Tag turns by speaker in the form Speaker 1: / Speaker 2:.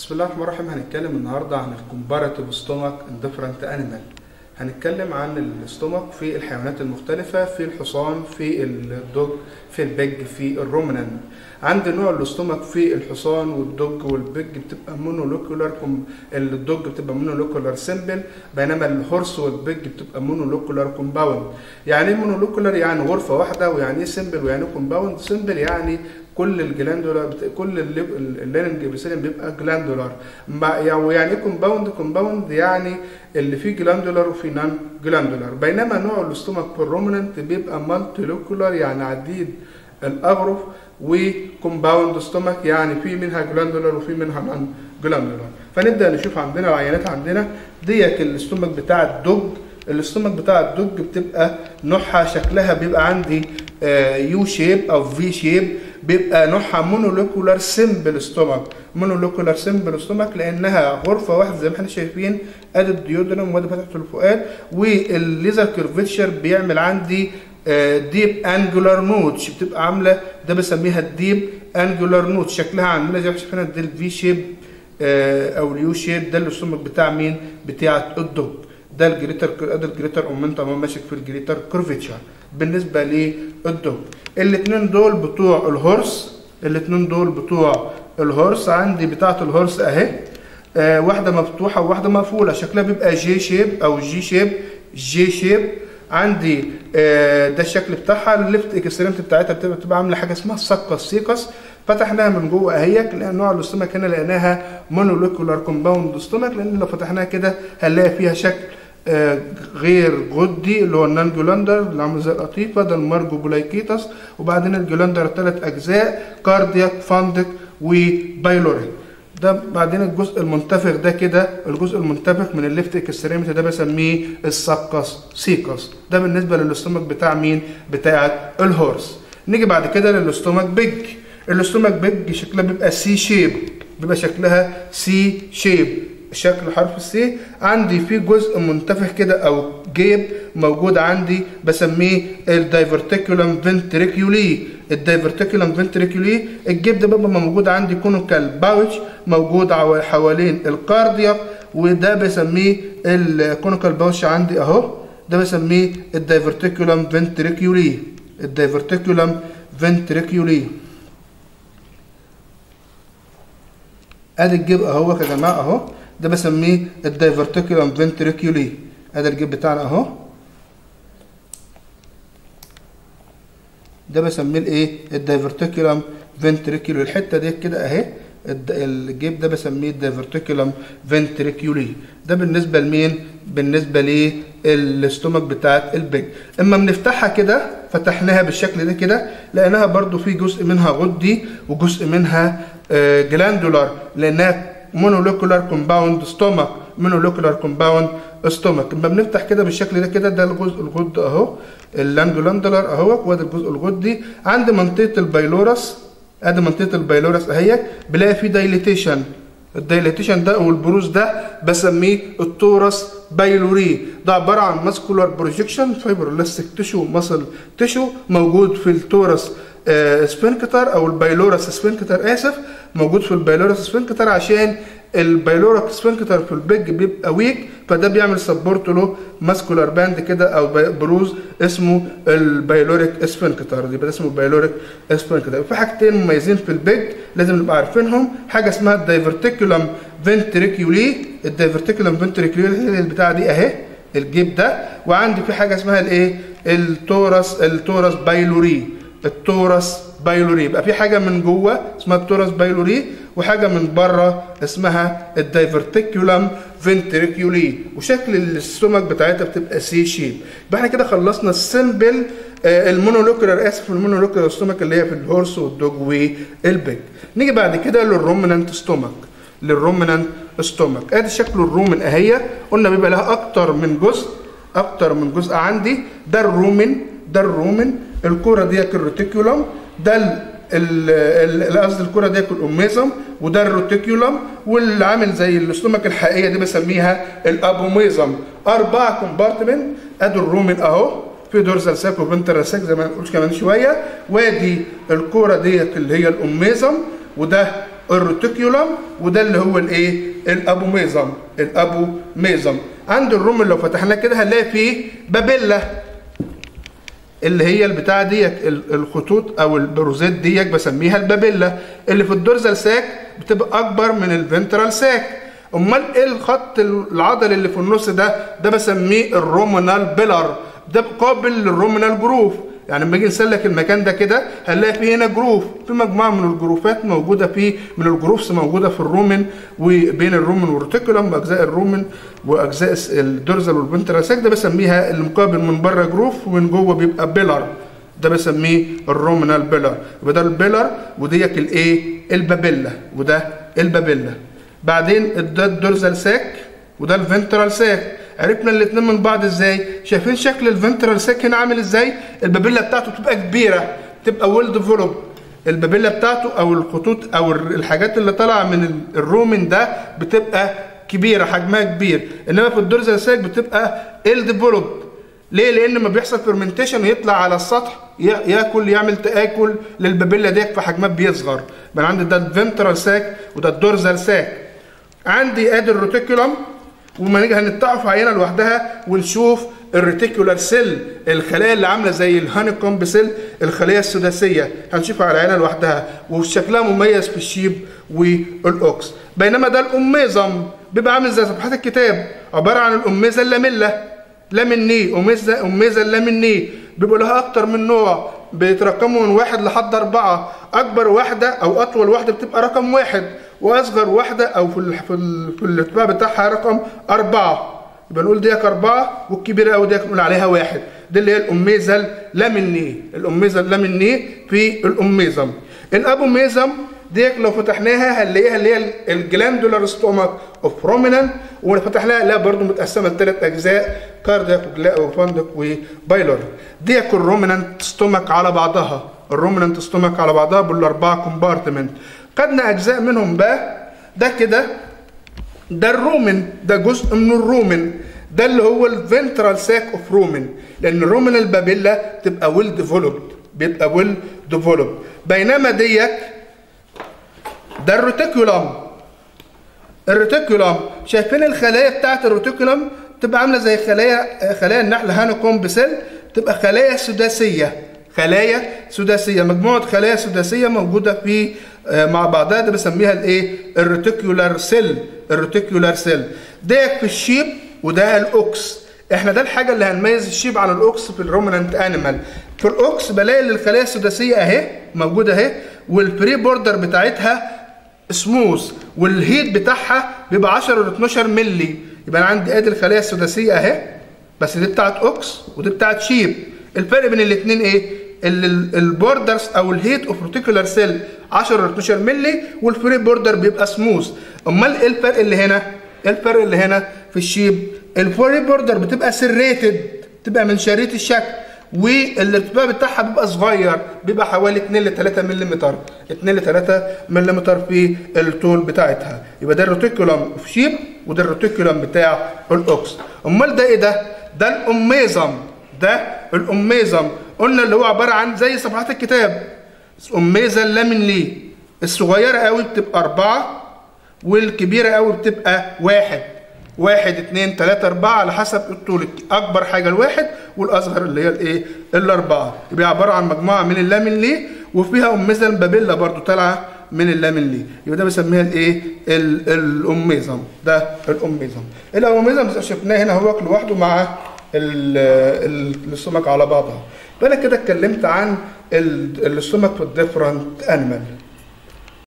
Speaker 1: بسم الله الرحمن الرحيم هنتكلم النهارده عن الكومباراتيف ستومك ان ديفرنت انيمال هنتكلم عن الاستومك في الحيوانات المختلفة في الحصان في الدوج في البج في الرومنان عند نوع الاستومك في الحصان والدوج والبج بتبقى مونولوكولار الدوج بتبقى مونولوكولار سيمبل بينما الهورس والبج بتبقى مونولوكولار كومباوند يعني ايه مونولوكولار يعني غرفة واحدة ويعني ايه سيمبل ويعني ايه كومباوند سيمبل يعني كل الجلاندولار بت... كل الليننج ابيثيليوم بيبقى جلاندولار يعني ايه كومباوند كومباوند يعني اللي فيه جلاندولار وفيه نان جلاندولار بينما نوع الاستومك بالرومننت بيبقى مالتي لوكولار يعني عديد الاغرف وكومباوند ستومك يعني في منها جلاندولار وفي منها نان جلاندولار فنبدا نشوف عندنا العينات عندنا ديت الاستومك بتاع الدوج الاستومك بتاع الدوج بتبقى نوعها شكلها بيبقى عندي يو شيب او في شيب بيبقى نوعها مونولوكولار سيمبل ستومك مونولوكولار سيمبل ستومك لانها غرفه واحده زي ما احنا شايفين ادي الديودرم وادي فتحه الفؤاد والليزر كيرفتشر بيعمل عندي ديب انجولار نوتش بتبقى عامله ده بسميها الديب انجولار نوتش شكلها عندنا زي ما شايفين دي الفي شيب او اليو شيب ده الاستومك بتاع مين؟ بتاع الدوج ده الجريتر ادي الجريتر اومنتم ماسك في الجريتر كيرفتشر بالنسبه للدوج الاثنين دول بتوع الهورس الاثنين دول بتوع الهورس عندي بتاعه الهورس اهي آه واحده مفتوحه وواحده مقفوله شكلها بيبقى جي شيب او جي شيب جي شيب عندي آه ده الشكل بتاعها الليفت اكستريمت بتاعتها بتبقى, بتبقى عامله حاجه اسمها ساكس سيكس فتحناها من جوه اهيك لان نوع الاستومك هنا لقيناها مونولوكولار كومباوند استومك لان لو فتحناها كده هنلاقي فيها شكل آه غير غدي اللي هو النان جولاندر اللي عامل زي القطيفه ده المارجو بولايكيتس وبعدين الجولاندر ثلاث اجزاء كاردياك فاندك وبايلوريك ده بعدين الجزء المنتفخ ده كده الجزء المنتفخ من الليفت اكستريميتي ده بسميه الساكس سيكس ده بالنسبه للاستومك بتاع مين بتاع الهورس نيجي بعد كده للاستومك بيج الاستومك بيج شكلها بيبقى سي شيب بيبقى شكلها سي شيب شكل حرف السي عندي في جزء منتفخ كده او جيب موجود عندي بسميه الدايفرتيكولم فنتريكيولي الدايفرتيكولم فنتريكيولي الجيب ده بيبقى موجود عندي كونوكال باوتش موجود حوالين الكاردياك وده بسميه الكونوكال باوتش عندي اهو ده بسميه الدايفرتيكولم فنتريكيولي الدايفرتيكولم فنتريكيولي ادي الجيب اهو يا جماعه اهو ده بسميه الدايفرتيكولم فنتريكيولي ادي الجيب بتاعنا اهو ده بسميه الايه الدايفرتيكولم فنتريكيولي الحته دي كده اهي الجيب ده بسميه الدايفرتيكولم فنتريكيولي ده بالنسبه لمين بالنسبه للاستومك بتاعت البيج اما بنفتحها كده فتحناها بالشكل ده كده لقيناها برضو في جزء منها غدي وجزء منها جلاندولار لانها مونولوكولار كومباوند ستومك مونولوكولار كومباوند ستومك اما بنفتح كده بالشكل ده كده ده الجزء الغد اهو اللاندولاندولار اهو وده الجزء الغدي عند منطقه البايلورس ادي منطقه البايلورس اهي بلاقي فيه دايليتيشن الدايليتيشن ده او البروز ده بسميه التورس بايلوري ده عباره عن ماسكولار بروجيكشن فايبرولاستيك تيشو ماسل تيشو موجود في التورس آه سفنكتر او البايلورس سفنكتر اسف موجود في البايلورس سفنكتر عشان البايلورك سفنكتر في البيج بيبقى ويك فده بيعمل سبورت له ماسكولار باند كده او بروز اسمه البايلوريك سفنكتر يبقى ده اسمه البايلوريك سفنكتر في حاجتين مميزين في البيج لازم نبقى عارفينهم حاجه اسمها الدايفرتيكولم فنتريكيولي الدايفرتيكولم فنتريكيولي هي البتاعه دي اهي الجيب ده وعندي في حاجه اسمها الايه التورس التورس بايلوري التورس بايلوري يبقى في حاجه من جوه اسمها التورس بايلوري وحاجه من بره اسمها الدايفرتيكولم فنتريكيولي وشكل السمك بتاعتها بتبقى سي شيب يبقى احنا كده خلصنا السمبل آه المونولوكولار اسف المونولوكولار ستومك اللي هي في الهورس والدوج والبيج نيجي بعد كده للرومنانت ستومك للرومنانت ستومك ادي شكل الرومن اهي قلنا بيبقى لها اكتر من جزء اكتر من جزء عندي ده الرومن ده الرومن الكوره ديت الريتيكولم ده قصدي الكره ديت الاميزم وده الروتيكولم واللي عامل زي الاستومك الحقيقيه دي بسميها الابوميزم اربعه كومبارتمنت ادي الرومن اهو في دورزال ساك وفنترال ساك زي ما هنقول كمان شويه وادي الكوره ديت اللي هي الاميزم وده الروتيكيولم وده اللي هو الايه الابوميزم الابوميزم عند الرومن لو فتحناه كده هنلاقي فيه بابيلا اللي هي البتاعه ديت الخطوط او البروزات ديت بسميها البابيلا اللي في الدورزال ساك بتبقى اكبر من الفنترال ساك امال ايه الخط العضلي اللي في النص ده ده بسميه الرومنال بيلر ده قابل للرومنال جروف يعني لما نيجي نسلك المكان ده كده هنلاقي فيه هنا جروف في مجموعه من الجروفات موجوده فيه من الجروفس موجوده في الرومن وبين الرومن والروتيكولم واجزاء الرومن واجزاء الدورزال والفنترال ساك ده بسميها المقابل من بره جروف ومن جوه بيبقى بيلر ده بسميه الرومنال بيلر يبقى ده البيلر وديك الايه البابيلا وده البابيلا بعدين ده الدورزال ساك وده الفنترال ساك عرفنا الاثنين من بعض ازاي شايفين شكل الفنترال ساك هنا عامل ازاي البابيلا بتاعته تبقى كبيره تبقى ويل ديفلوب البابيلا بتاعته او الخطوط او الحاجات اللي طالعه من الرومن ده بتبقى كبيره حجمها كبير انما في الدورزال ساك بتبقى ال ديفلوب ليه لان لما بيحصل فيرمنتيشن ويطلع على السطح ياكل يعمل تاكل للبابيلا ديت فحجمها بيصغر من عندي ده الفنترال ساك وده الدورزال ساك عندي ادي الروتيكولم وما نيجي هنقطعه في عينه لوحدها ونشوف الريتيكولار سيل الخلايا اللي عامله زي الهانيكومب سيل الخليه السداسيه هنشوفها على عينه لوحدها وشكلها مميز في الشيب والاوكس بينما ده الاميزم بيبقى عامل زي صفحات الكتاب عباره عن الاميزه اللامله لامني اميزه اميزه اللامني بيبقى لها اكتر من نوع بيترقموا من واحد لحد اربعه اكبر واحده او اطول واحده بتبقى رقم واحد واصغر واحده او في ال في, ال في الارتفاع بتاعها رقم اربعه يبقى نقول ديك اربعه والكبيره قوي ديك نقول عليها واحد دي اللي هي الاميزه اللامني الاميزه اللامني في الاميزم الابوميزم ديك لو فتحناها هنلاقيها اللي هي الجلاندولار ستومك اوف رومينانت ولو فتحناها لا برضو متقسمه لثلاث اجزاء كاردياك وفندق وبايلور ديك الرومينانت ستومك على بعضها الرومينانت ستومك على بعضها بالاربعه كومبارتمنت خدنا اجزاء منهم بقى ده كده ده الرومن ده جزء من الرومن ده اللي هو الفنترال ساك اوف رومن لان الرومن البابيلا تبقى ويل ديفلوبد بيبقى ويل ديفلوبد بينما ديك ده الروتيكولم الروتيكولم شايفين الخلايا بتاعت الروتيكولم تبقى عامله زي خلايا خلايا النحل هانوكومب سيل تبقى خلايا سداسيه خلايا سداسيه مجموعه خلايا سداسيه موجوده في مع بعضها ده بسميها الايه الريتيكولار سيل الريتيكولار سيل ده في الشيب وده الاوكس احنا ده الحاجه اللي هنميز الشيب عن الاوكس في الرومنانت انيمال في الاوكس بلاقي الخلايا السداسيه اهي موجوده اهي والبري بوردر بتاعتها سموث والهيت بتاعها بيبقى 10 ل 12 مللي يبقى انا عندي ادي الخلايا السداسيه اهي بس دي بتاعت اوكس ودي بتاعت شيب الفرق بين الاثنين ايه البوردرز او الهيت اوف ريتيكولار سيل 10 ل 12 مللي والفري بوردر بيبقى سموث امال ايه الفرق اللي هنا ايه الفرق اللي هنا في الشيب الفري بوردر بتبقى سريتد تبقى من شريط الشكل والارتفاع بتاعها بيبقى صغير بيبقى حوالي 2 ل 3 ملم 2 ل 3 ملم في الطول بتاعتها يبقى ده الروتيكولم في شيب وده الروتيكولم بتاع الاوكس امال ده ايه ده ده الاميزم ده الاميزم قلنا اللي هو عباره عن زي صفحات الكتاب اميزه اللامن ليه الصغيره قوي بتبقى أربعة والكبيره قوي بتبقى واحد واحد اتنين تلاتة أربعة على حسب الطول أكبر حاجة الواحد والأصغر اللي هي الإيه؟ الأربعة يبقى عبارة عن مجموعة من اللامن ليه وفيها أميزة بابيلا برضو طالعة من اللامن ليه يبقى ده بنسميها الإيه؟ الأميزم ده الأميزم الأميزم شفناه هنا هو لوحده مع السمك على بعضها فانا كده اتكلمت عن السمك في الديفرنت انيمال